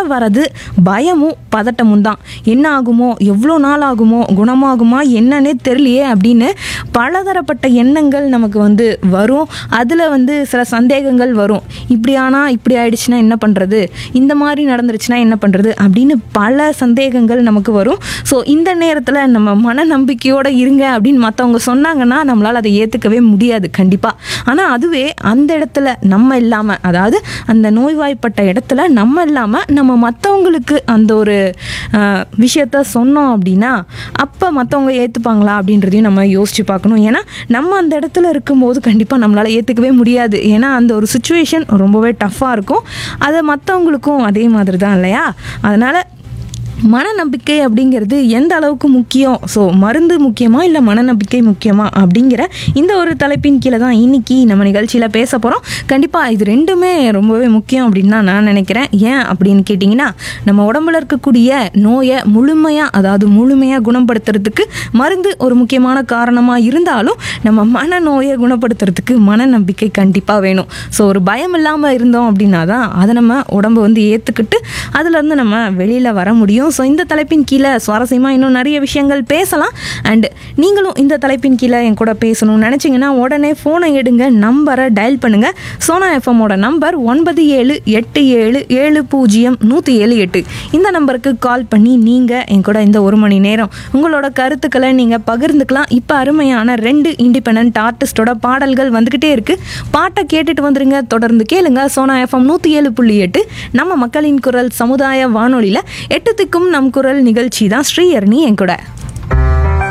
வரது பயமும் பதட்டமும் தான் என்ன ஆகுமோ எவ்வளோ நாள் ஆகுமோ குணமாகுமா என்னன்னே தெரியலையே அப்படின்னு பலதரப்பட்ட எண்ணங்கள் நமக்கு வந்து வரும் அதில் வந்து சில சந்தேகங்கள் வரும் இப்படி ஆனால் இப்படி ஆயிடுச்சுன்னா என்ன பண்ணுறது இந்த மாதிரி நடந்துருச்சுன்னா என்ன பண்ணுறது அப்படின்னு பல சந்தேகங்கள் நமக்கு வரும் ஸோ இந்த நேரத்தில் நம்ம மன நம்பிக்கையோடு இருங்க அப்படின்னு மற்றவங்க சொன்னாங்கன்னா நம்மளால் அதை ஏற்றுக்கவே முடியாது கண்டிப்பாக ஆனால் அதுவே அந்த இடத்துல நம்ம இல்லாமல் அதாவது அந்த நோய்வாய்ப்பட்ட இடத்துல நம்ம இல்லாமல் நம்ம மற்றவங்களுக்கு அந்த ஒரு ஆஹ், விஷயத்த சொன்னோம் அப்படின்னா அப்போ மற்றவங்க ஏற்றுப்பாங்களா அப்படின்றதையும் நம்ம யோசிச்சு பார்க்கணும் ஏன்னா நம்ம அந்த இடத்துல இருக்கும்போது கண்டிப்பாக நம்மளால் ஏற்றுக்கவே முடியாது ஏன்னா அந்த ஒரு சுச்சுவேஷன் ரொம்பவே டஃப்பாக இருக்கும் அதை மற்றவங்களுக்கும் அதே மாதிரி தான் இல்லையா அதனால் மனநம்பிக்கை அப்படிங்கிறது எந்த அளவுக்கு முக்கியம் ஸோ மருந்து முக்கியமா இல்லை மனநம்பிக்கை முக்கியமா அப்படிங்கிற இந்த ஒரு தலைப்பின் கீழே தான் இன்னைக்கு நம்ம நிகழ்ச்சியில் பேச போகிறோம் கண்டிப்பாக இது ரெண்டுமே ரொம்பவே முக்கியம் அப்படின்னு தான் நான் நினைக்கிறேன் ஏன் அப்படின்னு கேட்டிங்கன்னா நம்ம உடம்புல இருக்கக்கூடிய நோயை முழுமையாக அதாவது முழுமையாக குணப்படுத்துறதுக்கு மருந்து ஒரு முக்கியமான காரணமாக இருந்தாலும் நம்ம மனநோயை குணப்படுத்துறதுக்கு மனநம்பிக்கை கண்டிப்பாக வேணும் ஸோ ஒரு பயம் இல்லாமல் இருந்தோம் அப்படின்னா தான் அதை நம்ம உடம்பு வந்து ஏற்றுக்கிட்டு அதுலேருந்து நம்ம வெளியில் வர முடியும் ஸோ இந்த தலைப்பின் கீழே சுவாரஸ்யமாக இன்னும் நிறைய விஷயங்கள் பேசலாம் அண்ட் நீங்களும் இந்த தலைப்பின் கீழே என் கூட பேசணும்னு நினச்சிங்கன்னா உடனே ஃபோனை எடுங்க நம்பரை டயல் பண்ணுங்கள் சோனா எஃப்எம்மோட நம்பர் ஒன்பது ஏழு எட்டு ஏழு ஏழு பூஜ்ஜியம் நூற்றி ஏழு எட்டு இந்த நம்பருக்கு கால் பண்ணி நீங்கள் என் கூட இந்த ஒரு மணி நேரம் உங்களோட கருத்துக்களை நீங்கள் பகிர்ந்துக்கலாம் இப்போ அருமையான ரெண்டு இண்டிபெண்ட் ஆர்டிஸ்டோட பாடல்கள் வந்துக்கிட்டே இருக்குது பாட்டை கேட்டுட்டு வந்துருங்க தொடர்ந்து கேளுங்க சோனா எஃப்எம் நூற்றி ஏழு புள்ளி எட்டு நம்ம மக்களின் குரல் சமுதாய வானொலியில் எட்டு திக்கும் நம் குரல் நிகழ்ச்சி தான் ஸ்ரீயர்னி என் கூட